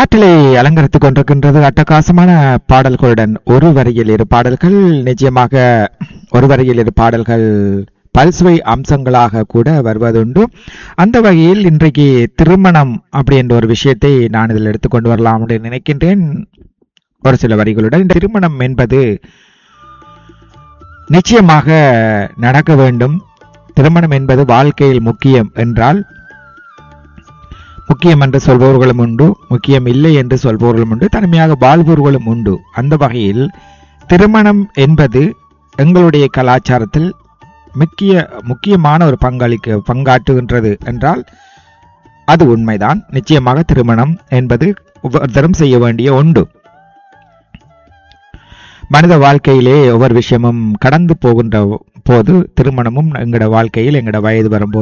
காற்றலை அலங்கரித்துக் கொண்டிருக்கின்றது அட்டகாசமான பாடல்களுடன் ஒரு வரியில் இரு பாடல்கள் நிச்சயமாக ஒரு வரியில் இரு பாடல்கள் பல்சுவை அம்சங்களாக கூட வருவதுண்டு அந்த வகையில் இன்றைக்கு திருமணம் அப்படின்ற ஒரு விஷயத்தை நான் இதில் எடுத்துக்கொண்டு வரலாம் என்று நினைக்கின்றேன் ஒரு சில வரிகளுடன் இந்த திருமணம் என்பது நிச்சயமாக நடக்க வேண்டும் திருமணம் என்பது வாழ்க்கையில் முக்கியம் என்றால் முக்கியம் என்று சொல்பவர்களும் உண்டு முக்கியம் இல்லை என்று சொல்பவர்களும் உண்டு தனிமையாக வாழ்பவர்களும் உண்டு அந்த வகையில் திருமணம் என்பது எங்களுடைய கலாச்சாரத்தில் முக்கிய முக்கியமான ஒரு பங்களிக்க பங்காற்றுகின்றது என்றால் அது உண்மைதான் நிச்சயமாக திருமணம் என்பது ஒவ்வொருத்தரும் செய்ய வேண்டிய ஒன்று மனித வாழ்க்கையிலே ஒவ்வொரு விஷயமும் கடந்து போகின்ற போது திருமணமும் எங்களோட வாழ்க்கையில் எங்களோட வயது வரும்போது